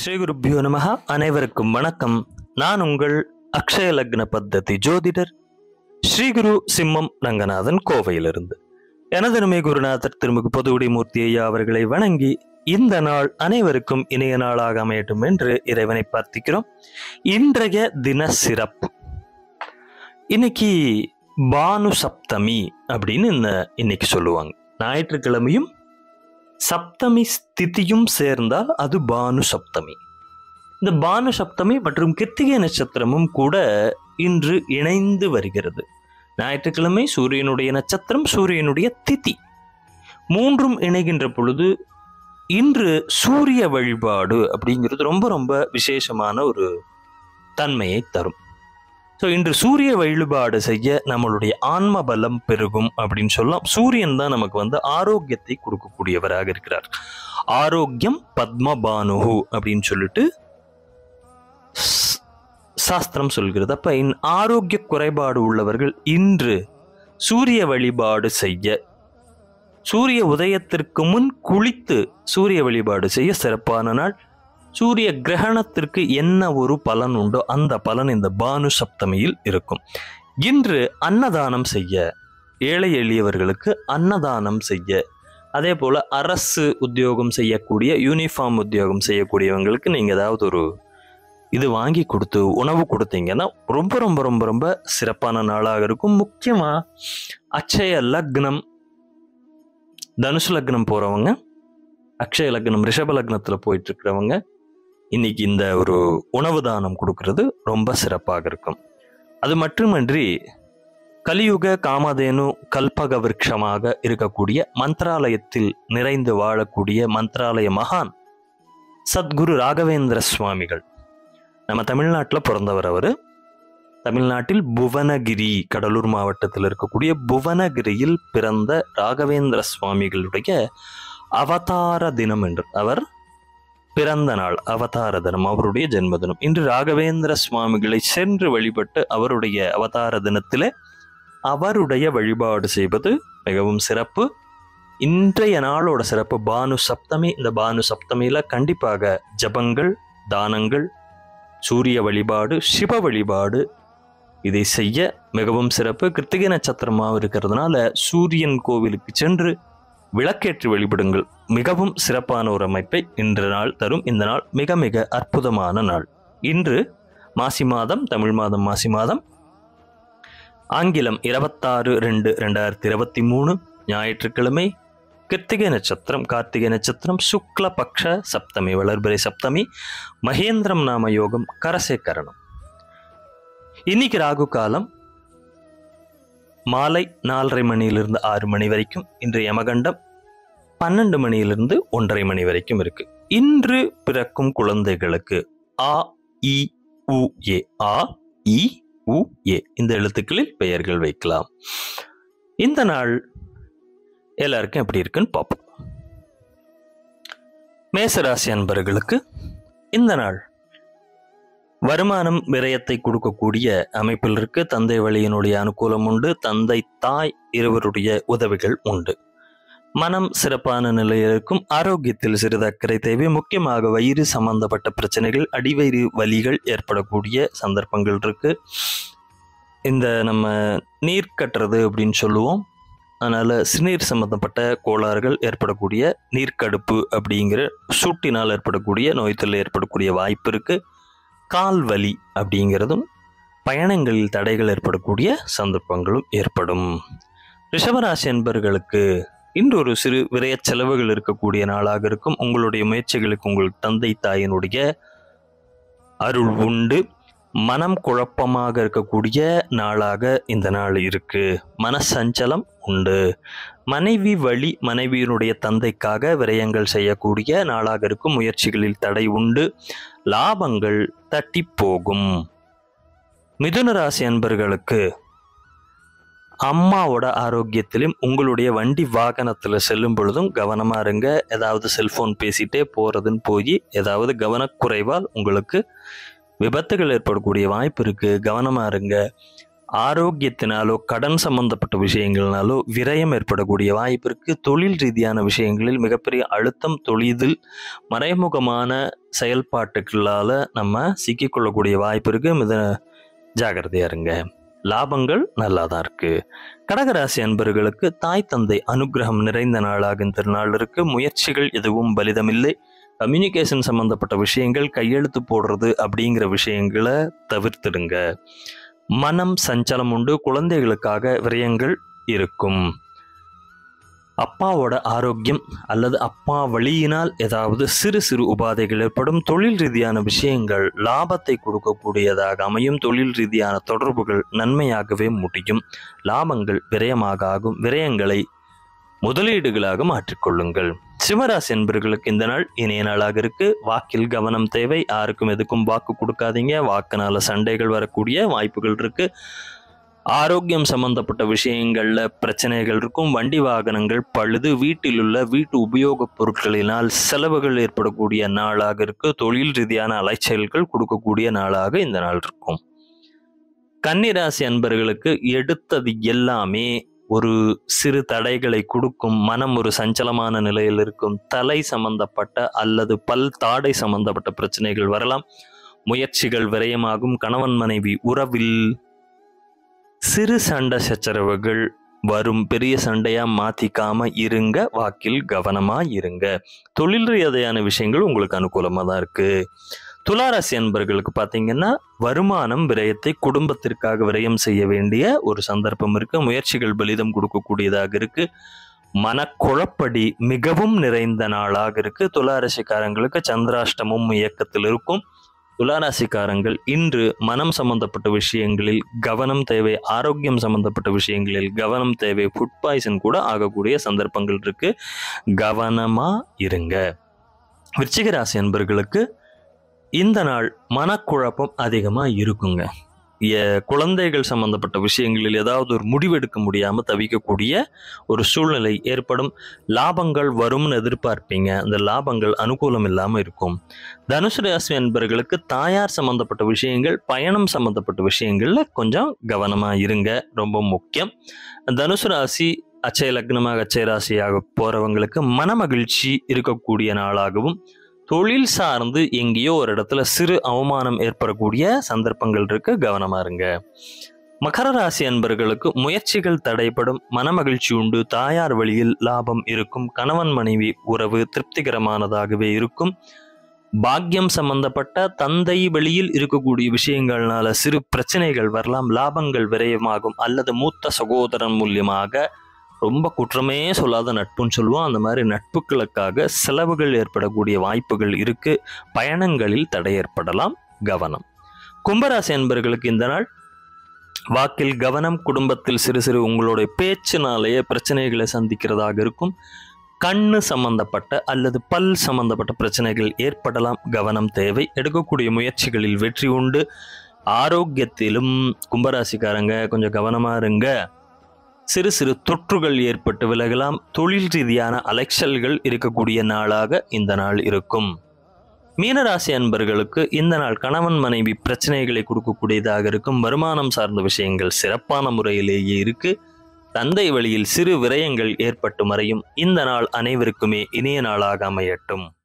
ஸ்ரீ குருப்பியோ நமஹ அனைவருக்கும் வணக்கம் நான் உங்கள் அக்ஷய லக்ன பத்ததி ஜோதிடர் ஸ்ரீ குரு சிம்மம் ரங்கநாதன் கோவையிலிருந்து எனது நமை குருநாதர் திருமுக பொதுவுடி மூர்த்தி ஐயா அவர்களை வணங்கி இந்த நாள் அனைவருக்கும் இணைய நாளாக அமையட்டும் என்று இறைவனை பிரார்த்திக்கிறோம் இன்றைய தின சிறப்பு இன்னைக்கு பானு சப்தமி அப்படின்னு இந்த இன்னைக்கு சொல்லுவாங்க ஞாயிற்றுக்கிழமையும் சப்தமி ஸ்திதியும் சேர்ந்தால் அது பானு சப்தமி இந்த பானு சப்தமி மற்றும் கிருத்திகை நட்சத்திரமும் கூட இன்று இணைந்து வருகிறது ஞாயிற்றுக்கிழமை சூரியனுடைய நட்சத்திரம் சூரியனுடைய திதி மூன்றும் இணைகின்ற பொழுது இன்று சூரிய வழிபாடு அப்படிங்கிறது ரொம்ப ரொம்ப விசேஷமான ஒரு தன்மையை தரும் ஸோ இன்று சூரிய வழிபாடு செய்ய நம்மளுடைய ஆன்ம பலம் பெருகும் அப்படின்னு சொல்லலாம் சூரியன் தான் நமக்கு வந்து ஆரோக்கியத்தை கொடுக்கக்கூடியவராக இருக்கிறார் ஆரோக்கியம் பத்மபானுஹு அப்படின்னு சொல்லிட்டு ஸ்- சாஸ்திரம் சொல்கிறது அப்ப இன் ஆரோக்கிய குறைபாடு உள்ளவர்கள் இன்று சூரிய வழிபாடு செய்ய சூரிய உதயத்திற்கு முன் குளித்து சூரிய வழிபாடு செய்ய சிறப்பான நாள் சூரிய கிரகணத்திற்கு என்ன ஒரு பலன் உண்டோ அந்த பலன் இந்த பானு சப்தமியில் இருக்கும் இன்று அன்னதானம் செய்ய ஏழை எளியவர்களுக்கு அன்னதானம் செய்ய அதே போல அரசு உத்தியோகம் செய்யக்கூடிய யூனிஃபார்ம் உத்தியோகம் செய்யக்கூடியவங்களுக்கு நீங்க ஏதாவது ஒரு இது வாங்கி கொடுத்து உணவு கொடுத்தீங்கன்னா ரொம்ப ரொம்ப ரொம்ப ரொம்ப சிறப்பான நாளாக இருக்கும் முக்கியமா அக்ஷய லக்னம் தனுசு லக்னம் போறவங்க அக்ஷய லக்னம் ரிஷப லக்னத்துல போயிட்டு இருக்கிறவங்க இன்னைக்கு இந்த ஒரு உணவு தானம் கொடுக்கறது ரொம்ப சிறப்பாக இருக்கும் அது மட்டுமன்றி கலியுக காமதேனு கல்பக விருட்சமாக இருக்கக்கூடிய மந்த்ராலயத்தில் நிறைந்து வாழக்கூடிய மந்த்ராலய மகான் சத்குரு ராகவேந்திர சுவாமிகள் நம்ம தமிழ்நாட்டில் பிறந்தவர் அவர் தமிழ்நாட்டில் புவனகிரி கடலூர் மாவட்டத்தில் இருக்கக்கூடிய புவனகிரியில் பிறந்த ராகவேந்திர சுவாமிகளுடைய அவதார தினம் என்று அவர் பிறந்த நாள் அவதார தினம் அவருடைய ஜென்ம தினம் இன்று ராகவேந்திர சுவாமிகளை சென்று வழிபட்டு அவருடைய அவதார தினத்திலே அவருடைய வழிபாடு செய்வது மிகவும் சிறப்பு இன்றைய நாளோட சிறப்பு பானு சப்தமி இந்த பானு சப்தமியில கண்டிப்பாக ஜபங்கள் தானங்கள் சூரிய வழிபாடு சிவ வழிபாடு இதை செய்ய மிகவும் சிறப்பு கிருத்திகை நட்சத்திரமாக இருக்கிறதுனால சூரியன் கோவிலுக்கு சென்று விளக்கேற்றி வழிபடுங்கள் மிகவும் சிறப்பான ஒரு அமைப்பை இன்று நாள் தரும் இந்த நாள் மிக மிக அற்புதமான நாள் இன்று மாசி மாதம் தமிழ் மாதம் மாசி மாதம் ஆங்கிலம் இருபத்தாறு ரெண்டு ரெண்டாயிரத்தி இருபத்தி மூணு ஞாயிற்றுக்கிழமை கிருத்திகை நட்சத்திரம் கார்த்திகை நட்சத்திரம் சுக்ல பக்ஷ சப்தமி வளர்பிறை சப்தமி மகேந்திரம் நாம யோகம் கரசேகரணம் இன்னைக்கு ராகு காலம் மாலை நாலரை மணியிலிருந்து ஆறு மணி வரைக்கும் இன்று யமகண்டம் பன்னெண்டு மணியிலிருந்து ஒன்றரை மணி வரைக்கும் இருக்கு இன்று பிறக்கும் குழந்தைகளுக்கு ஆ இ உ ஏ ஆ இ உ ஏ இந்த எழுத்துக்களில் பெயர்கள் வைக்கலாம் இந்த நாள் எல்லாருக்கும் எப்படி இருக்குன்னு பார்ப்போம் மேசராசி அன்பர்களுக்கு இந்த நாள் வருமானம் விரயத்தை கொடுக்கக்கூடிய அமைப்பில் இருக்கு தந்தை வழியினுடைய அனுகூலம் உண்டு தந்தை தாய் இருவருடைய உதவிகள் உண்டு மனம் சிறப்பான நிலையில் இருக்கும் ஆரோக்கியத்தில் சிறிது அக்கறை தேவை முக்கியமாக வயிறு சம்பந்தப்பட்ட பிரச்சனைகள் அடிவயிறு வலிகள் ஏற்படக்கூடிய சந்தர்ப்பங்கள் இருக்கு இந்த நம்ம நீர் கட்டுறது அப்படின்னு சொல்லுவோம் அதனால சிறுநீர் சம்பந்தப்பட்ட கோளாறுகள் ஏற்படக்கூடிய நீர்க்கடுப்பு அப்படிங்கிற சூட்டினால் ஏற்படக்கூடிய நோய் தொல்லை ஏற்படக்கூடிய வாய்ப்பு இருக்கு கால் வலி அப்படிங்கிறதும் பயணங்களில் தடைகள் ஏற்படக்கூடிய சந்தர்ப்பங்களும் ஏற்படும் ரிஷபராசி என்பர்களுக்கு இன்று ஒரு சிறு விரய செலவுகள் இருக்கக்கூடிய நாளாக இருக்கும் உங்களுடைய முயற்சிகளுக்கு உங்கள் தந்தை தாயினுடைய அருள் உண்டு மனம் குழப்பமாக இருக்கக்கூடிய நாளாக இந்த நாள் இருக்கு மனசஞ்சலம் உண்டு மனைவி வழி மனைவியினுடைய தந்தைக்காக விரயங்கள் செய்யக்கூடிய நாளாக இருக்கும் முயற்சிகளில் தடை உண்டு லாபங்கள் தட்டி போகும் மிதுன ராசி அன்பர்களுக்கு அம்மாவோட ஆரோக்கியத்திலும் உங்களுடைய வண்டி வாகனத்துல செல்லும் பொழுதும் கவனமா இருங்க ஏதாவது செல்போன் பேசிட்டே போறதுன்னு போய் ஏதாவது கவனக்குறைவால் உங்களுக்கு விபத்துகள் ஏற்படக்கூடிய வாய்ப்பு இருக்கு கவனமா இருங்க ஆரோக்கியத்தினாலோ கடன் சம்பந்தப்பட்ட விஷயங்கள்னாலோ விரயம் ஏற்படக்கூடிய வாய்ப்பு இருக்கு தொழில் ரீதியான விஷயங்களில் மிகப்பெரிய அழுத்தம் தொழிதில் மறைமுகமான செயல்பாட்டுகளால நம்ம சிக்கிக்கொள்ளக்கூடிய வாய்ப்பு இருக்கு மித ஜாகிரதையா இருங்க லாபங்கள் நல்லா தான் இருக்கு கடகராசி அன்பர்களுக்கு தாய் தந்தை அனுகிரகம் நிறைந்த நாளாக இந்த நாள் இருக்கு முயற்சிகள் எதுவும் பலிதமில்லை கம்யூனிகேஷன் சம்பந்தப்பட்ட விஷயங்கள் கையெழுத்து போடுறது அப்படிங்கிற விஷயங்களை தவிர்த்திடுங்க மனம் சஞ்சலம் உண்டு குழந்தைகளுக்காக விரயங்கள் இருக்கும் அப்பாவோட ஆரோக்கியம் அல்லது அப்பா வழியினால் ஏதாவது சிறு சிறு உபாதைகள் ஏற்படும் தொழில் ரீதியான விஷயங்கள் லாபத்தை கொடுக்கக்கூடியதாக அமையும் தொழில் ரீதியான தொடர்புகள் நன்மையாகவே முடியும் லாபங்கள் விரயமாக ஆகும் விரயங்களை முதலீடுகளாக மாற்றிக்கொள்ளுங்கள் சிம்மராசி என்பர்களுக்கு இந்த நாள் இனிய நாளாக இருக்கு வாக்கில் கவனம் தேவை யாருக்கும் எதுக்கும் வாக்கு கொடுக்காதீங்க வாக்குனால சண்டைகள் வரக்கூடிய வாய்ப்புகள் இருக்கு ஆரோக்கியம் சம்பந்தப்பட்ட விஷயங்கள்ல பிரச்சனைகள் இருக்கும் வண்டி வாகனங்கள் பழுது வீட்டில் உள்ள வீட்டு உபயோகப் பொருட்களினால் செலவுகள் ஏற்படக்கூடிய நாளாக இருக்கு தொழில் ரீதியான அலைச்சல்கள் கொடுக்கக்கூடிய நாளாக இந்த நாள் இருக்கும் கன்னிராசி அன்பர்களுக்கு எடுத்தது எல்லாமே ஒரு சிறு தடைகளை கொடுக்கும் மனம் ஒரு சஞ்சலமான நிலையில் இருக்கும் தலை சம்பந்தப்பட்ட அல்லது பல் தாடை சம்பந்தப்பட்ட பிரச்சனைகள் வரலாம் முயற்சிகள் விரயமாகும் கணவன் மனைவி உறவில் சிறு சண்டை சச்சரவுகள் வரும் பெரிய சண்டையா மாத்திக்காம இருங்க வாக்கில் கவனமா இருங்க தொழில் ரீதியான விஷயங்கள் உங்களுக்கு அனுகூலமா தான் இருக்கு துளாராசி அன்பர்களுக்கு பார்த்தீங்கன்னா வருமானம் விரயத்தை குடும்பத்திற்காக விரயம் செய்ய வேண்டிய ஒரு சந்தர்ப்பம் இருக்கு முயற்சிகள் பலிதம் கொடுக்கக்கூடியதாக இருக்கு மனக்குழப்படி மிகவும் நிறைந்த நாளாக இருக்கு துளாராசிக்காரங்களுக்கு சந்திராஷ்டமும் இயக்கத்தில் இருக்கும் துளாராசிக்காரங்கள் இன்று மனம் சம்பந்தப்பட்ட விஷயங்களில் கவனம் தேவை ஆரோக்கியம் சம்பந்தப்பட்ட விஷயங்களில் கவனம் தேவை ஃபுட் பாய்சன் கூட ஆகக்கூடிய சந்தர்ப்பங்கள் இருக்கு கவனமா இருங்க விருச்சிக ராசி அன்பர்களுக்கு இந்த நாள் மனக்குழப்பம் அதிகமாக இருக்குங்க எ- குழந்தைகள் சம்பந்தப்பட்ட விஷயங்களில் ஏதாவது ஒரு முடிவெடுக்க முடியாமல் தவிக்கக்கூடிய ஒரு சூழ்நிலை ஏற்படும் லாபங்கள் வரும்னு எதிர்பார்ப்பீங்க அந்த லாபங்கள் அனுகூலம் இல்லாமல் இருக்கும் தனுசு ராசி அன்பர்களுக்கு தாயார் சம்பந்தப்பட்ட விஷயங்கள் பயணம் சம்பந்தப்பட்ட விஷயங்கள்ல கொஞ்சம் கவனமாக இருங்க ரொம்ப முக்கியம் தனுசு ராசி அச்சய லக்னமாக அச்சய ராசியாக போறவங்களுக்கு மனமகிழ்ச்சி இருக்கக்கூடிய நாளாகவும் தொழில் சார்ந்து எங்கேயோ ஒரு இடத்துல சிறு அவமானம் ஏற்படக்கூடிய சந்தர்ப்பங்கள் இருக்கு கவனமா இருங்க மகர ராசி அன்பர்களுக்கு முயற்சிகள் தடைப்படும் மனமகிழ்ச்சி உண்டு தாயார் வழியில் லாபம் இருக்கும் கணவன் மனைவி உறவு திருப்திகரமானதாகவே இருக்கும் பாக்கியம் சம்பந்தப்பட்ட தந்தை வழியில் இருக்கக்கூடிய விஷயங்கள்னால சிறு பிரச்சனைகள் வரலாம் லாபங்கள் விரயமாகும் அல்லது மூத்த சகோதரன் மூலியமாக ரொம்ப குற்றமே சொல்லாத நட்புன்னு சொல்லுவோம் அந்த மாதிரி நட்புகளுக்காக செலவுகள் ஏற்படக்கூடிய வாய்ப்புகள் இருக்கு பயணங்களில் தடை ஏற்படலாம் கவனம் கும்பராசி அன்பர்களுக்கு இந்த நாள் வாக்கில் கவனம் குடும்பத்தில் சிறு சிறு உங்களுடைய பேச்சினாலேயே பிரச்சனைகளை சந்திக்கிறதாக இருக்கும் கண்ணு சம்பந்தப்பட்ட அல்லது பல் சம்பந்தப்பட்ட பிரச்சனைகள் ஏற்படலாம் கவனம் தேவை எடுக்கக்கூடிய முயற்சிகளில் வெற்றி உண்டு ஆரோக்கியத்திலும் கும்பராசிக்காரங்க கொஞ்சம் கவனமா இருங்க சிறு சிறு தொற்றுகள் ஏற்பட்டு விலகலாம் தொழில் ரீதியான அலைச்சல்கள் இருக்கக்கூடிய நாளாக இந்த நாள் இருக்கும் மீனராசி அன்பர்களுக்கு இந்த நாள் கணவன் மனைவி பிரச்சனைகளை கொடுக்கக்கூடியதாக இருக்கும் வருமானம் சார்ந்த விஷயங்கள் சிறப்பான முறையிலேயே இருக்கு தந்தை வழியில் சிறு விரயங்கள் ஏற்பட்டு மறையும் இந்த நாள் அனைவருக்குமே இனிய நாளாக அமையட்டும்